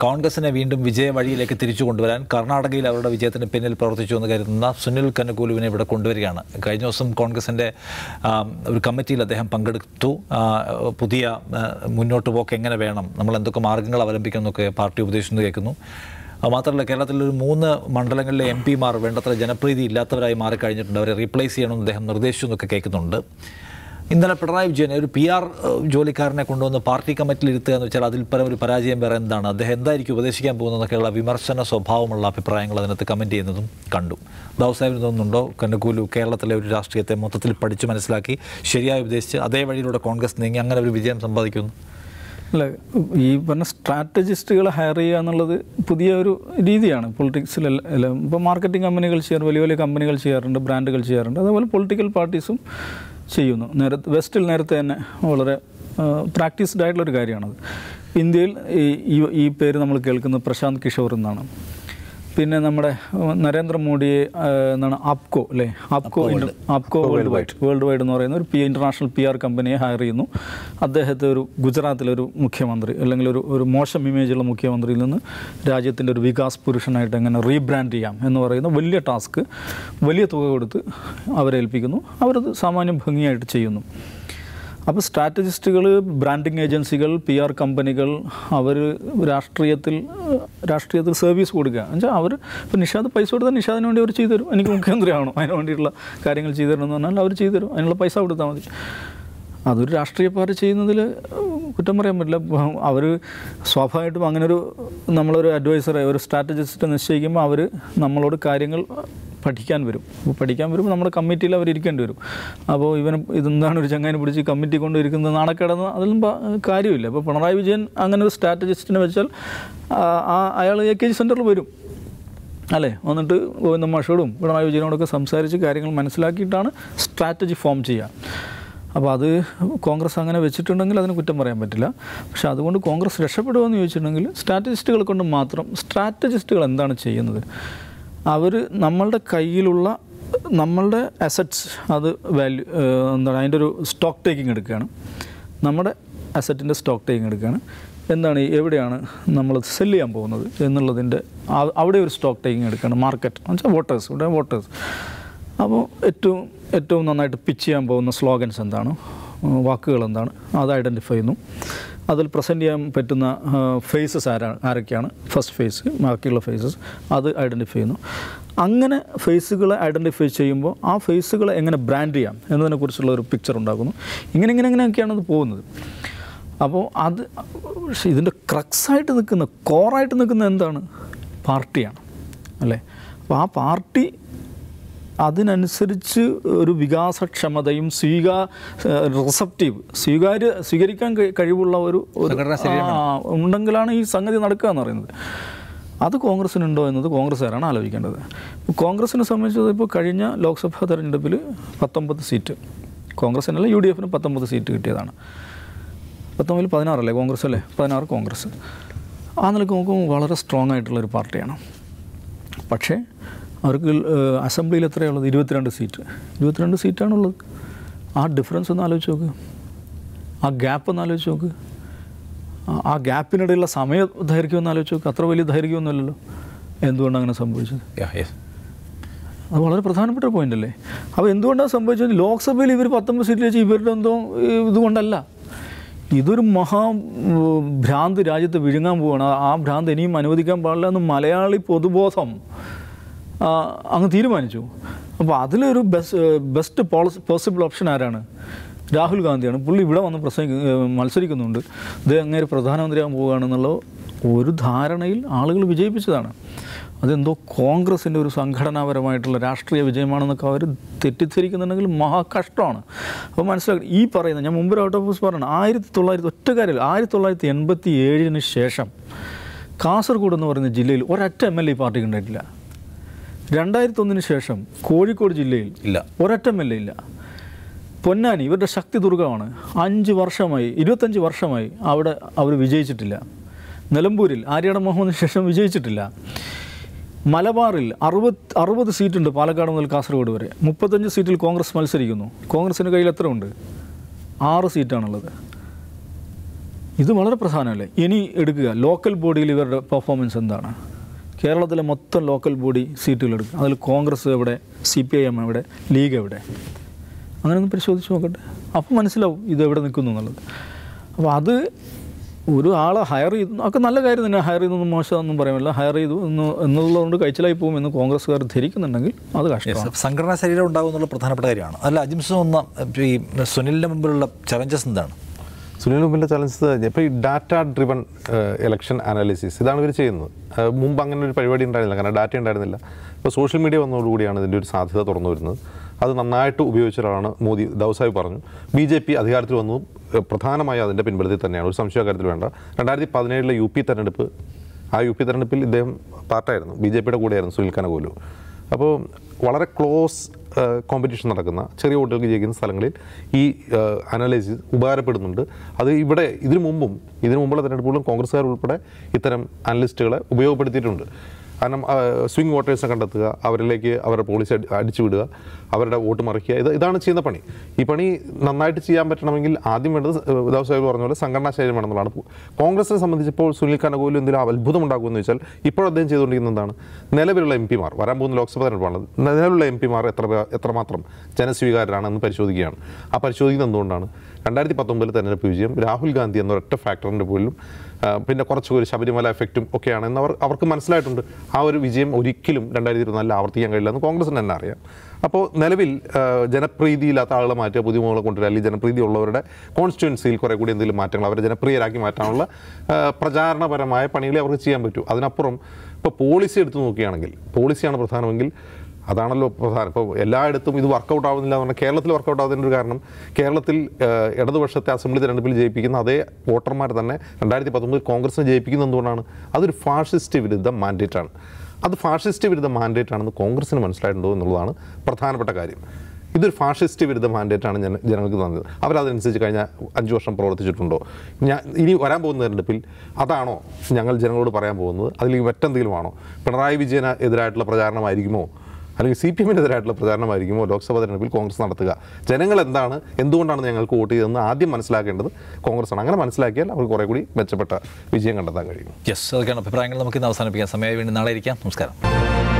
കോൺഗ്രസിനെ വീണ്ടും വിജയ വഴിയിലേക്ക് തിരിച്ചു കൊണ്ടുവരാൻ കർണാടകയിൽ അവരുടെ വിജയത്തിന് പിന്നിൽ പ്രവർത്തിച്ചു എന്ന് കരുതുന്ന സുനിൽ കന്നക്കൂലുവിനെ ഇവിടെ കൊണ്ടുവരികയാണ് കഴിഞ്ഞ ദിവസം കോൺഗ്രസിൻ്റെ ആ, ഒരു കമ്മിറ്റിയിൽ അദ്ദേഹം പങ്കെടുത്തു ആ, പുതിയ ആ, മുന്നോട്ട് പോക്ക് എങ്ങനെ വേണം നമ്മൾ എന്തൊക്കെ മാർഗ്ഗങ്ങൾ അവലംബിക്കണം എന്നൊക്കെ പാർട്ടി ഉപദേശിക്കുന്നു കേൾക്കുന്നു അത് മാത്രമല്ല കേരളത്തിൽ ഒരു മൂന്ന് മണ്ഡലങ്ങളിലെ എം പിമാർ വേണ്ടത്ര ജനപ്രീതി ഇല്ലാത്തവരായി മാറിക്കഴിഞ്ഞിട്ടുണ്ട് അവരെ റീപ്ലേസ് ചെയ്യണമെന്ന് അദ്ദേഹം നിർദ്ദേശിച്ചു എന്നൊക്കെ കേൾക്കുന്നുണ്ട് ഇന്നലെ പിണറായി വിജയൻ ഒരു പി ആർ ജോലിക്കാരനെ കൊണ്ടുവന്ന് പാർട്ടി കമ്മിറ്റിയിൽ ഇരുത്തുക എന്ന് വെച്ചാൽ അതിൽ പരം ഒരു പരാജയം വേറെ എന്താണ് അദ്ദേഹം എന്തായിരിക്കും ഉപദേശിക്കാൻ പോകുന്നതൊക്കെയുള്ള വിമർശന സ്വഭാവമുള്ള അഭിപ്രായങ്ങൾ അതിനകത്ത് കമൻറ്റ് ചെയ്യുന്നതും കണ്ടു ദാവ് സാഹിബിന് തോന്നുന്നുണ്ടോ കന്നക്കൂലു കേരളത്തിലെ ഒരു രാഷ്ട്രീയത്തെ മൊത്തത്തിൽ പഠിച്ചു മനസ്സിലാക്കി ശരിയായി ഉപദേശിച്ച് അതേ വഴിയിലൂടെ കോൺഗ്രസ് നീങ്ങി അങ്ങനെ ഒരു വിജയം സമ്പാദിക്കുന്നു അല്ല ഈ പറഞ്ഞ സ്ട്രാറ്റജിസ്റ്റുകളെ ഹയർ ചെയ്യുക എന്നുള്ളത് പുതിയ ഒരു രീതിയാണ് പൊളിറ്റിക്സിൽ ഇപ്പോൾ മാർക്കറ്റിംഗ് കമ്പനികൾ ചെയ്യാറ് വലിയ വലിയ കമ്പനികൾ ചെയ്യാറുണ്ട് ബ്രാൻഡുകൾ ചെയ്യാറുണ്ട് അതേപോലെ പൊളിറ്റിക്കൽ പാർട്ടീസും ചെയ്യുന്നു നേരത്തെ വെസ്റ്റിൽ നേരത്തെ തന്നെ വളരെ പ്രാക്ടീസ്ഡ് ആയിട്ടുള്ളൊരു കാര്യമാണത് ഇന്ത്യയിൽ ഈ ഈ- ഈ പേര് നമ്മൾ കേൾക്കുന്നത് പ്രശാന്ത് കിഷോർ എന്നാണ് പിന്നെ നമ്മുടെ ഉം, നരേന്ദ്രമോദിയെ ആ, എന്താണ് ആപ്കോ അല്ലേ APCO inter- APCO worldwide worldwide എന്ന് പറയുന്ന ഒരു പി ഇന്റർനാഷണൽ പി ആർ കമ്പനിയെ ഹയർ ചെയ്യുന്നു അദ്ദേഹത്തെ ഒരു ഗുജറാത്തിലെ ഒരു മുഖ്യമന്ത്രി അല്ലെങ്കിൽ ഒരു ഒരു മോശം ഇമേജുള്ള മുഖ്യമന്ത്രിയിൽ നിന്ന് രാജ്യത്തിൻ്റെ ഒരു വികാസ് പുരുഷനായിട്ട് എങ്ങനെ റീബ്രാൻഡ് ചെയ്യാം എന്ന് പറയുന്ന വലിയ ടാസ്ക് വലിയ തുക കൊടുത്ത് അവരെ ഏൽപ്പിക്കുന്നു അവരത് സാമാന്യം ഭംഗിയായിട്ട് ചെയ്യുന്നു അപ്പോൾ സ്ട്രാറ്റജിസ്റ്റുകൾ ബ്രാൻഡിങ് ഏജൻസികൾ പി ആർ കമ്പനികൾ അവർ രാഷ്ട്രീയത്തിൽ രാഷ്ട്രീയത്തിൽ സർവീസ് കൊടുക്കുക എന്നുവെച്ചാൽ അവർ ഇപ്പോൾ നിഷാദ് പൈസ കൊടുത്താൽ നിഷാദിന് വേണ്ടി അവർ ചെയ്തു തരും എനിക്ക് മുഖ്യമന്ത്രിയാണോ അതിന് വേണ്ടിയിട്ടുള്ള കാര്യങ്ങൾ ചെയ്തു തരണം എന്ന് പറഞ്ഞാൽ അവർ ചെയ്തു തരും അതിനുള്ള പൈസ കൊടുത്താൽ മതി അതൊരു രാഷ്ട്രീയ പാർട്ടി ചെയ്യുന്നതിൽ കുറ്റം പറയാൻ പറ്റില്ല അവർ സ്വാഭാവികമായിട്ടും അങ്ങനെ ഒരു നമ്മളൊരു അഡ്വൈസറെ ഒരു സ്ട്രാറ്റജിസ്റ്റ് നിശ്ചയിക്കുമ്പോൾ അവർ നമ്മളോട് കാര്യങ്ങൾ പഠിക്കാൻ വരും അപ്പോൾ പഠിക്കാൻ വരുമ്പോൾ നമ്മുടെ കമ്മിറ്റിയിൽ അവർ ഇരിക്കേണ്ടി വരും അപ്പോൾ ഇവന് ഇതെന്താണ് ഒരു ചങ്ങാനെ പിടിച്ച് കമ്മിറ്റി കൊണ്ട് ഇരിക്കുന്നത് നാണക്കേടെന്ന് അതിലും പ- കാര്യമില്ല അപ്പോൾ പിണറായി വിജയൻ അങ്ങനെ ഒരു സ്ട്രാറ്റജിസ്റ്റിനെ വെച്ചാൽ ആ- ആ- അയാൾ എ കെ ജി സെൻറ്ററിൽ വരും അല്ലേ വന്നിട്ട് ഗോവിന്ദ മാഷോടും പിണറായി വിജയനോടൊക്കെ സംസാരിച്ച് കാര്യങ്ങൾ മനസ്സിലാക്കിയിട്ടാണ് സ്ട്രാറ്റജി ഫോം ചെയ്യുക അപ്പോൾ അത് കോൺഗ്രസ് അങ്ങനെ വെച്ചിട്ടുണ്ടെങ്കിൽ അതിന് കുറ്റം പറയാൻ പറ്റില്ല പക്ഷേ അതുകൊണ്ട് കോൺഗ്രസ് രക്ഷപ്പെടുമെന്ന് ചോദിച്ചിട്ടുണ്ടെങ്കിൽ സ്ട്രാറ്റജിസ്റ്റുകൾ കൊണ്ട് മാത്രം സ്ട്രാറ്റജിസ്റ്റുകൾ എന്താണ് ചെയ്യുന്നത് അവർ നമ്മളുടെ കയ്യിലുള്ള നമ്മളുടെ അസറ്റ്സ് അത് വാല്യൂ എന്താണ് അതിൻ്റെ ഒരു സ്റ്റോക്ക് ടേക്കിംഗ് എടുക്കുകയാണ് നമ്മുടെ അസറ്റിൻ്റെ സ്റ്റോക്ക് ടേക്കിംഗ് എടുക്കുകയാണ് എന്താണ് ഈ എവിടെയാണ് നമ്മൾ സെല് ചെയ്യാൻ പോകുന്നത് എന്നുള്ളതിൻ്റെ ആ- അവിടെ ഒരു സ്റ്റോക്ക് ടേക്കിംഗ് എടുക്കുകയാണ് മാർക്കറ്റ് എന്ന് വെച്ചാൽ വോട്ടേഴ്സ് ഇവിടെ വോട്ടേഴ്സ് അപ്പോൾ ഏറ്റവും ഏറ്റവും നന്നായിട്ട് പിച്ച് ചെയ്യാൻ പോകുന്ന സ്ലോഗൻസ് എന്താണ് ഉം, വാക്കുകൾ എന്താണ് അത് ഐഡൻറ്റിഫൈ ചെയ്യുന്നു അതിൽ പ്രസൻറ്റ് ചെയ്യാൻ പറ്റുന്ന ഫേസസ് ആരാ ആരൊക്കെയാണ് ഫസ്റ്റ് ഫേസ് ബാക്കിയുള്ള ഫേസസ് അത് ഐഡൻറ്റിഫൈ ചെയ്യുന്നു അങ്ങനെ ഫേസുകളെ ഐഡൻറ്റിഫൈ ചെയ്യുമ്പോൾ ആ ഫേസുകളെ എങ്ങനെ ബ്രാൻഡ് ചെയ്യാം എന്നതിനെക്കുറിച്ചുള്ള ഒരു പിക്ചർ ഉണ്ടാക്കുന്നു ഇങ്ങനെ ഇങ്ങനെ ഇങ്ങനെയൊക്കെയാണ് അത് പോകുന്നത് അപ്പോൾ അത് പക്ഷേ ഇതിൻ്റെ ക്രക്സായിട്ട് നിൽക്കുന്ന കോറായിട്ട് നിൽക്കുന്ന എന്താണ് പാർട്ടിയാണ് അല്ലേ അപ്പോൾ ആ പാർട്ടി അതിനനുസരിച്ച് ഒരു വികാസക്ഷമതയും സ്വീകാ റിസപ്റ്റീവ് സ്വീകാര്യ സ്വീകരിക്കാൻ കഴി- കഴിവുള്ള ഒരു ഒരു- സംഘടനാ ആ, ഉണ്ടെങ്കിലാണ് ഈ സംഗതി നടക്കുക എന്ന് പറയുന്നത് അത് കോൺഗ്രസ്സിനുണ്ടോ എന്നത് കോൺഗ്രസ്സുകാരാണ് ആലോചിക്കേണ്ടത് ഇപ്പോൾ കോൺഗ്രസിനെ സംബന്ധിച്ചത് ഇപ്പോൾ കഴിഞ്ഞ ലോക്സഭാ തെരഞ്ഞെടുപ്പിൽ പത്തൊമ്പത് സീറ്റ് കോൺഗ്രസിനല്ല യു ഡി എഫിന് പത്തൊമ്പത് സീറ്റ് കിട്ടിയതാണ് പത്തൊമ്പതിൽ പതിനാറല്ലേ കോൺഗ്രസ് അല്ലേ പതിനാറ് കോൺഗ്രസ് ആ നിലയ്ക്ക് നോക്കുമ്പോൾ വളരെ സ്ട്രോങ് ആയിട്ടുള്ളൊരു പാർട്ടിയാണ് പക്ഷേ അവർക്ക് ഏഹ്, അസംബ്ലിയിൽ എത്രയുള്ളത് ഇരുപത്തിരണ്ട് സീറ്റ് ഇരുപത്തിരണ്ട് സീറ്റാണുള്ളത് ആ ഡിഫറൻസ് ഒന്ന് ആലോചിച്ച് നോക്ക് ആ ഗ്യാപ്പ് ഒന്ന് ആലോചിച്ച് നോക്ക് ആ- ആ ഗ്യാപ്പിനിടയിലുള്ള സമയ ദൈർഘ്യം ഒന്ന് ആലോചിച്ച് നോക്ക് അത്ര വലിയ ദൈർഘ്യമൊന്നുമല്ലല്ലോ എന്തുകൊണ്ടാണ് അങ്ങനെ സംഭവിച്ചത് Yeah, yes. അത് വളരെ പ്രധാനപ്പെട്ട പോയിന്റ് അല്ലേ അപ്പോൾ എന്തുകൊണ്ടാണ് സംഭവിച്ചത് ലോക്സഭയിൽ ഇവർ പത്തൊമ്പത് സീറ്റിൽ വെച്ച് ഇവരുടെ എന്തോ ഏഹ്, ഇതുകൊണ്ടല്ല ഇതൊരു മഹാ ഉം, ഭ്രാന്ത് രാജ്യത്ത് വിഴുങ്ങാൻ പോവുകയാണ് ആ- ആ ഭ്രാന്ത് ഇനിയും അനുവദിക്കാൻ പാടില്ല എന്ന് മലയാളി പൊതുബോധം ആ, അങ്ങ് തീരുമാനിച്ചു അപ്പോൾ അതിലൊരു best best policy possible option ആരാണ് രാഹുൽ ഗാന്ധിയാണ് പുള്ളി ഇവിടെ വന്ന് പ്രസംഗി ഏഹ്, മത്സരിക്കുന്നുണ്ട് ഇത് അങ്ങനെ പ്രധാനമന്ത്രിയാകാൻ പോവുകയാണെന്നുള്ള ഒരു ധാരണയിൽ ആളുകൾ വിജയിപ്പിച്ചതാണ് അതെന്തോ കോൺഗ്രസിൻ്റെ ഒരു സംഘടനാപരമായിട്ടുള്ള രാഷ്ട്രീയ വിജയമാണെന്നൊക്കെ അവർ തെറ്റിദ്ധരിക്കുന്നുണ്ടെങ്കിൽ മഹാകഷ്ടമാണ് അപ്പോൾ മനസ്സിലാക്കി ഈ പറയുന്ന ഞാൻ മുമ്പ് ഔട്ട് ഓഫ് പറയണം ആയിരത്തി തൊള്ളായിരത്തി ഒറ്റ കാര്യമില്ല ആയിരത്തി തൊള്ളായിരത്തി എൺപത്തി ഏഴിന് ശേഷം കാസർഗോഡ് എന്ന് പറയുന്ന ജില്ലയിൽ ഒരൊറ്റ എം എൽ എ പാർട്ടിക്ക് ഉണ്ടായിട്ടില്ല രണ്ടായിരത്തി ഒന്നിന് ശേഷം കോഴിക്കോട് ജില്ലയിൽ ഇല്ല ഒരൊറ്റ എം എൽ എ ഇല്ല പൊന്നാനി ഇവരുടെ ശക്തി ദുർഗമാണ് അഞ്ച് വർഷമായി ഇരുപത്തഞ്ച് വർഷമായി അവിടെ അവർ വിജയിച്ചിട്ടില്ല നിലമ്പൂരിൽ ആര്യാട മുഹമ്മദിന് ശേഷം വിജയിച്ചിട്ടില്ല മലബാറിൽ അറുപത് അറുപത് സീറ്റുണ്ട് പാലക്കാട് മുതൽ കാസർഗോഡ് വരെ മുപ്പത്തഞ്ച് സീറ്റിൽ കോൺഗ്രസ് മത്സരിക്കുന്നു കോൺഗ്രസിന് കയ്യിൽ എത്ര ഉണ്ട് ആറ് സീറ്റാണുള്ളത് ഇത് വളരെ പ്രധാനമല്ലേ ഇനി എടുക്കുക ലോക്കൽ ബോഡിയിൽ ഇവരുടെ പെർഫോമൻസ് എന്താണ് കേരളത്തിലെ മൊത്തം ലോക്കൽ ബോഡി സീറ്റുകൾ എടുക്കുക അതിൽ കോൺഗ്രസ് എവിടെ സി പി ഐ എം എവിടെ ലീഗ് എവിടെ അങ്ങനെ ഒന്ന് പരിശോധിച്ച് നോക്കട്ടെ അപ്പോൾ മനസ്സിലാവും ഇത് എവിടെ നിൽക്കുന്നു എന്നുള്ളത് അപ്പോൾ അത് ഒരു ആളെ ഹയർ ചെയ്തു ഒക്കെ നല്ല കാര്യം തന്നെ ഹയർ ചെയ്തൊന്നും മോശമൊന്നും പറയാമില്ല ഹയർ ചെയ്തു എന്ന് എന്നുള്ളതുകൊണ്ട് കഴിച്ചിലായി പോകും എന്ന് കോൺഗ്രസ്സുകാർ ധരിക്കുന്നുണ്ടെങ്കിൽ അത് കഷ്ടമാണ് സംഘടനാ ശരീരം ഉണ്ടാവും എന്നുള്ള പ്രധാനപ്പെട്ട കാര്യമാണ് അല്ല അജിംസ് ഒന്ന് ഈ സുനിലിൻ്റെ മുമ്പിലുള്ള ചലഞ്ചസ് എന്താണ് സുനിൽ മുമ്പിൻ്റെ ചലഞ്ചസ് ഇപ്പോൾ ഈ ഡാറ്റ ഡ്രിവൺ ഇലക്ഷൻ അനാലിസിസ് ഇതാണ് ഇവർ ചെയ്യുന്നത് ഏഹ് മുമ്പ് അങ്ങനെ ഒരു പരിപാടി ഉണ്ടായിരുന്നില്ല കാരണം ഡാറ്റ ഉണ്ടായിരുന്നില്ല ഇപ്പോൾ സോഷ്യൽ മീഡിയ വന്നതോടുകൂടിയാണ് ഇതിൻ്റെ ഒരു സാധ്യത തുറന്നു വരുന്നത് അത് നന്നായിട്ട് ഉപയോഗിച്ച ഒരാളാണ് മോദി ദൗസായി പറഞ്ഞു ബി ജെ പി അധികാരത്തിൽ വന്നതും ഏഹ് പ്രധാനമായും അതിൻ്റെ പിൻബലത്തിൽ തന്നെയാണ് ഒരു സംശയ കാര്യത്തിൽ വേണ്ട രണ്ടായിരത്തി പതിനേഴിലെ യു പി തെരഞ്ഞെടുപ്പ് ആ യു പി തെരഞ്ഞെടുപ്പിൽ ഇദ്ദേഹം പാർട്ടായിരുന്നു ബി ജെ പിയുടെ കൂടെയായിരുന്നു സുനിൽ കനകോലു അപ്പോൾ വളരെ ക്ലോസ് കോമ്പറ്റീഷൻ നടക്കുന്ന ചെറിയ വോട്ടുകൾക്ക് ജയിക്കുന്ന സ്ഥലങ്ങളിൽ ഈ അനാലിസിസ് ഉപകാരപ്പെടുന്നുണ്ട് അത് ഇവിടെ ഇതിനു മുമ്പും ഇതിനു മുമ്പുള്ള തെരഞ്ഞെടുപ്പുകളും കോൺഗ്രസ്സുകാർ ഉൾപ്പെടെ ഇത്തരം അനലിസ്റ്റുകളെ ഉപയോഗപ്പെടുത്തിയിട്ടുണ്ട് കാരണം സ്വിംഗ് വോട്ടേഴ്സിനെ കണ്ടെത്തുക അവരിലേക്ക് അവരുടെ പോളിസി അടി- അടിച്ചു വിടുക അവരുടെ വോട്ട് മറിക്കുക ഇത് ഇതാണ് ചെയ്യുന്ന പണി ഈ പണി നന്നായിട്ട് ചെയ്യാൻ പറ്റണമെങ്കിൽ ആദ്യം വേണ്ടത് ദാവ് സാഹിബ് പറഞ്ഞ പോലെ സംഘടനാ ശൈലി വേണമെന്നുള്ളതാണ് കോൺഗ്രസിനെ സംബന്ധിച്ചിപ്പോൾ സുനിൽ കനകോലും എന്തെങ്കിലും അത്ഭുതം ഉണ്ടാക്കുമെന്ന് വെച്ചാൽ ഇപ്പോൾ അദ്ദേഹം ചെയ്തുകൊണ്ടിരിക്കുന്നത് എന്താണ് നിലവിലുള്ള എം പിമാർ വരാൻ പോകുന്ന ലോക്സഭ തെരഞ്ഞെടുപ്പാണ് നിലവിലുള്ള എം പിമാർ എത്ര പേ- എത്രമാത്രം ജനസ്വീകാരരാണെന്ന് പരിശോധിക്കുകയാണ് ആ പരിശോധിക്കുന്നത് എന്തുകൊണ്ടാണ് രണ്ടായിരത്തി പത്തൊമ്പതിൽ തെരഞ്ഞെടുപ്പ് വിജയം രാഹുൽ ഗാന്ധി എന്ന ഒരൊറ്റ ഫാക്ടറിൻ്റെ പോലും ആ, പിന്നെ കുറച്ച് ഒരു ശബരിമല എഫക്റ്റും ഒക്കെയാണെന്ന് അവർ അവർക്ക് മനസ്സിലായിട്ടുണ്ട് ആ ഒരു വിജയം ഒരിക്കലും രണ്ടായിരത്തി ഇരുപത്തിനാലിൽ ആവർത്തിക്കാൻ കഴിയില്ല എന്ന് കോൺഗ്രസിന് തന്നെ അറിയാം അപ്പോൾ നിലവിൽ ആ, ജനപ്രീതിയില്ലാത്ത ആളുകളെ മാറ്റുക പുതുമുഖങ്ങളെ കൊണ്ടുവരിക അല്ലെങ്കിൽ ജനപ്രീതി ഉള്ളവരുടെ കോൺസ്റ്റിറ്റ്യുവൻസിയിൽ കുറേ കൂടി എന്തെങ്കിലും മാറ്റങ്ങൾ അവരെ ജനപ്രിയരാക്കി മാറ്റാനുള്ള ആ, പ്രചാരണപരമായ പണികളെ അവർക്ക് ചെയ്യാൻ പറ്റൂ അതിനപ്പുറം ഇപ്പോൾ പോളിസി എടുത്ത് നോക്കുകയാണെങ്കിൽ പോളിസിയാണ് പ്രധാനമെങ്കിൽ അതാണല്ലോ പ്രധാനം ഇപ്പോൾ എല്ലായിടത്തും ഇത് വർക്കൗട്ട് ആവുന്നില്ല എന്ന് പറഞ്ഞാൽ കേരളത്തിൽ വർക്കൗട്ട് ആവുന്നതിൻ്റെ ഒരു കാരണം കേരളത്തിൽ ഏഹ്, ഇടതുപക്ഷത്തെ അസംബ്ലി തെരഞ്ഞെടുപ്പിൽ ജയിപ്പിക്കുന്ന അതേ വോട്ടർമാർ തന്നെ രണ്ടായിരത്തി പത്തൊമ്പതിൽ കോൺഗ്രസിനെ ജയിപ്പിക്കുന്നത് എന്തുകൊണ്ടാണ് അതൊരു ഫാഷിസ്റ്റ് വിരുദ്ധ മാൻഡേറ്റാണ് അത് ഫാഷിസ്റ്റ് വിരുദ്ധ മാൻഡേറ്റ് ആണെന്ന് കോൺഗ്രസിന് മനസ്സിലായിട്ടുണ്ടോ എന്നുള്ളതാണ് പ്രധാനപ്പെട്ട കാര്യം ഇതൊരു ഫാഷിസ്റ്റ് വിരുദ്ധ മാൻഡേറ്റാണ് ജന ജനങ്ങൾക്ക് തന്നത് അവരതനുസരിച്ച് കഴിഞ്ഞ അഞ്ച് വർഷം പ്രവർത്തിച്ചിട്ടുണ്ടോ ഞാൻ ഇനി വരാൻ പോകുന്ന തെരഞ്ഞെടുപ്പിൽ അതാണോ ഞങ്ങൾ ജനങ്ങളോട് പറയാൻ പോകുന്നത് അതിൽ മറ്റെന്തെങ്കിലും ആണോ പിണറായി വിജയന് എതിരായിട്ടുള്ള പ്രചാരണമായിരിക്കുമോ അല്ലെങ്കിൽ സി പി എമ്മിനെതിരായിട്ടുള്ള പ്രചാരണമായിരിക്കുമോ ലോക്സഭാ തെരഞ്ഞെടുപ്പിൽ കോൺഗ്രസ് നടത്തുക ജനങ്ങൾ എന്താണ് എന്തുകൊണ്ടാണ് ഞങ്ങൾക്ക് വോട്ട് ചെയ്തതെന്ന് ആദ്യം മനസ്സിലാക്കേണ്ടത് കോൺഗ്രസ്സാണ് അങ്ങനെ മനസ്സിലാക്കിയാൽ അവർക്ക് കുറേ കൂടി മെച്ചപ്പെട്ട വിജയം കണ്ടെത്താൻ കഴിയും യെസ് അതൊക്കെയാണ് അഭിപ്രായങ്ങൾ നമുക്ക് ഇന്ന് അവസാനിപ്പിക്കാം സമയമായി വീണ്ടും നാളെ ഇരിക്കാം നമസ്കാരം